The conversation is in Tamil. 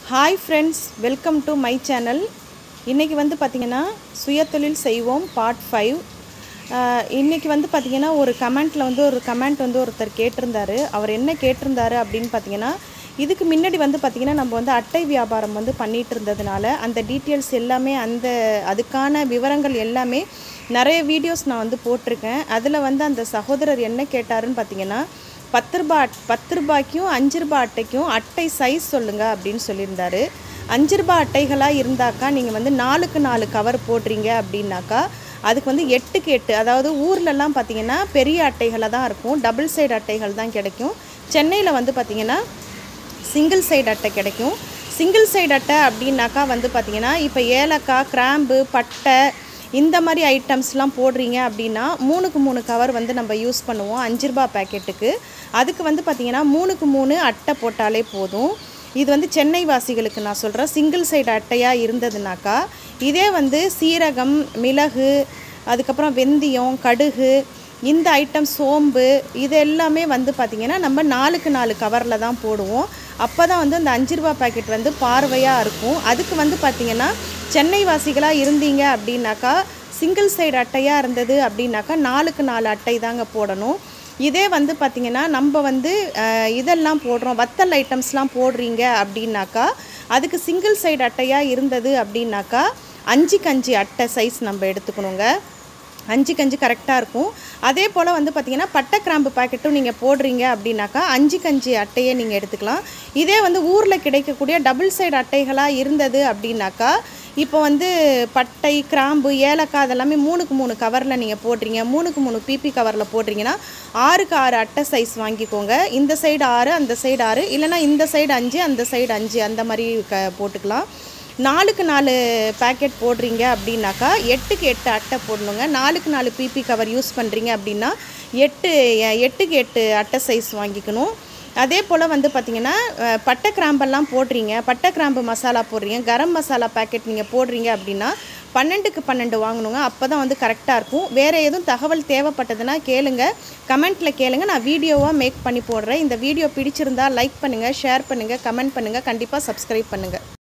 hi friends welcome to my channel இன்றைக்கி வந்து பார்த்திங்கன்னா சுயதொழில் செய்வோம் பார்ட் ஃபைவ் இன்றைக்கி வந்து பார்த்திங்கன்னா ஒரு கமெண்ட்டில் வந்து ஒரு கமெண்ட் வந்து ஒருத்தர் கேட்டிருந்தாரு அவர் என்ன கேட்டிருந்தாரு அப்படின்னு பார்த்தீங்கன்னா இதுக்கு முன்னாடி வந்து பார்த்திங்கன்னா நம்ம வந்து அட்டை வியாபாரம் வந்து பண்ணிகிட்டு இருந்ததுனால அந்த டீட்டெயில்ஸ் எல்லாமே அந்த அதுக்கான விவரங்கள் எல்லாமே நிறைய வீடியோஸ் நான் வந்து போட்டிருக்கேன் அதில் வந்து அந்த சகோதரர் என்ன கேட்டாருன்னு பார்த்தீங்கன்னா பத்து ரூபா அட்- பத்து ரூபாய்க்கும் அஞ்சு ரூபா அட்டைக்கும் அட்டை சைஸ் சொல்லுங்கள் அப்படின்னு சொல்லியிருந்தாரு அஞ்சு ரூபா அட்டைகளாக இருந்தாக்கா நீங்கள் வந்து நாலுக்கு நாலு கவர் போடுறீங்க அப்படின்னாக்கா அதுக்கு வந்து எட்டுக்கு எட்டு அதாவது ஊர்லெல்லாம் பார்த்தீங்கன்னா பெரிய அட்டைகளாக தான் இருக்கும் டபுள் சைடு அட்டைகள் தான் கிடைக்கும் சென்னையில் வந்து பார்த்தீங்கன்னா சிங்கிள் சைடு அட்டை கிடைக்கும் சிங்கிள் சைடு அட்டை அப்படின்னாக்கா வந்து பார்த்தீங்கன்னா இப்போ ஏலக்காய் கிராம்பு பட்டை இந்த மாதிரி ஐட்டம்ஸ்லாம் போடுறீங்க அப்படின்னா மூணுக்கு மூணு கவர் வந்து நம்ம யூஸ் பண்ணுவோம் அஞ்சு ரூபா பேக்கெட்டுக்கு அதுக்கு வந்து பார்த்திங்கன்னா மூணுக்கு மூணு அட்டை போட்டாலே போதும் இது வந்து சென்னை வாசிகளுக்கு நான் சொல்கிறேன் சிங்கிள் சைடு அட்டையாக இருந்ததுனாக்கா இதே வந்து சீரகம் மிளகு அதுக்கப்புறம் வெந்தயம் கடுகு இந்த ஐட்டம் சோம்பு இது எல்லாமே வந்து பார்த்திங்கன்னா நம்ம நாலுக்கு நாலு கவரில் தான் போடுவோம் அப்போ தான் வந்து அந்த அஞ்சு ரூபா பாக்கெட் வந்து பார்வையாக இருக்கும் அதுக்கு வந்து பார்த்திங்கன்னா சென்னை வாசிகளாக இருந்தீங்க அப்படின்னாக்கா சிங்கிள் சைடு அட்டையாக இருந்தது அப்படின்னாக்கா நாலுக்கு நாலு அட்டை தாங்க போடணும் இதே வந்து பார்த்திங்கன்னா நம்ம வந்து அஹ், இதெல்லாம் போடுறோம் வத்தல் ஐட்டம்ஸ்லாம் போடுறீங்க அப்படின்னாக்கா அதுக்கு சிங்கிள் சைடு அட்டையாக இருந்தது அப்படின்னாக்கா அஞ்சுக்கு அஞ்சு அட்டை சைஸ் நம்ம எடுத்துக்கணுங்க அஞ்சுக்கு அஞ்சு கரெக்டாக இருக்கும் அதே போல் வந்து பார்த்திங்கன்னா பட்டை கிராம்பு பாக்கெட்டும் நீங்கள் போடுறீங்க அப்படின்னாக்கா அஞ்சுக்கு அஞ்சு அட்டையை நீங்கள் எடுத்துக்கலாம் இதே வந்து ஊரில் கிடைக்கக்கூடிய டபுள் சைடு அட்டைகளாக இருந்தது அப்படின்னாக்கா இப்போ வந்து பட்டை கிராம்பு ஏலக்காய் அதெல்லாமே மூணுக்கு மூணு கவரில் நீங்கள் போடுறீங்க மூணுக்கு மூணு பிபி கவரில் போடுறீங்கன்னா ஆறுக்கு ஆறு அட்டை சைஸ் வாங்கிக்கோங்க இந்த சைடு ஆறு அந்த சைடு ஆறு இல்லைன்னா இந்த சைடு அஞ்சு அந்த சைடு அஞ்சு அந்த மாதிரி க போட்டுக்கலாம் நாலுக்கு நாலு பேக்கெட் போடுறீங்க அப்படின்னாக்கா எட்டுக்கு எட்டு அட்டை போடணுங்க நாலுக்கு நாலு பிபி கவர் யூஸ் பண்ணுறீங்க அப்படின்னா எட்டு எ- எட்டுக்கு எட்டு அட்டை சைஸ் வாங்கிக்கணும் அதே போல் வந்து பார்த்திங்கன்னா அஹ், பட்டை கிராம்பெல்லாம் போடுறீங்க பட்டை கிராம்பு மசாலா போடுறீங்க கரம் மசாலா பேக்கெட் நீங்கள் போடுறீங்க அப்படின்னா பன்னெண்டுக்கு பன்னெண்டு வாங்கணுங்க அப்போ தான் வந்து கரெக்டாக இருக்கும் வேறு எதுவும் தகவல் தேவைப்பட்டதுன்னா கேளுங்க கமெண்ட்டில் கேளுங்க நான் வீடியோவாக மேக் பண்ணி போடுறேன் இந்த வீடியோ பிடிச்சிருந்தா லைக் பண்ணுங்கள் ஷேர் பண்ணுங்கள் கமெண்ட் பண்ணுங்கள் கண்டிப்பாக சப்ஸ்கிரைப் பண்ணுங்கள்